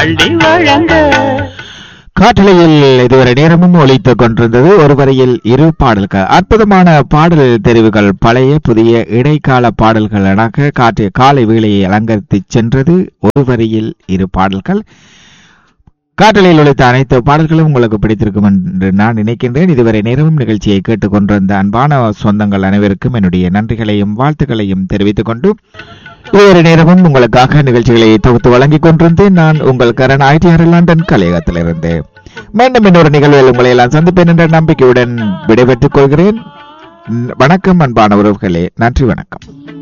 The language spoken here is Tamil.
அள்ளி வழங்க காற்றலையில் இதுவரை நேரமும் ஒலித்துக் கொண்டிருந்தது ஒரு வரியில் இரு பாடல்கள் அற்புதமான பாடல் தெரிவுகள் பழைய புதிய இடைக்கால பாடல்கள் என காற்று காலை வேளையை அலங்கரித்து சென்றது ஒரு வரியில் இரு பாடல்கள் காற்றலையில் ஒலித்த அனைத்து பாடல்களும் உங்களுக்கு பிடித்திருக்கும் என்று நான் நினைக்கின்றேன் இதுவரை நேரமும் நிகழ்ச்சியை கேட்டுக்கொண்டிருந்த அன்பான சொந்தங்கள் அனைவருக்கும் என்னுடைய நன்றிகளையும் வாழ்த்துக்களையும் தெரிவித்துக் கொண்டு ஒவ்வொரு நேரமும் உங்களுக்காக நிகழ்ச்சிகளை தொகுத்து வழங்கிக் கொண்டிருந்தேன் நான் உங்கள் கரண் ஐடிஆர் லண்டன் கலையகத்திலிருந்து மீண்டும் இன்னொரு நிகழ்வில் உங்களை எல்லாம் சந்திப்பேன் என்ற நம்பிக்கையுடன் விடைபெற்றுக் கொள்கிறேன் வணக்கம் அன்பான உறவுகளே நன்றி வணக்கம்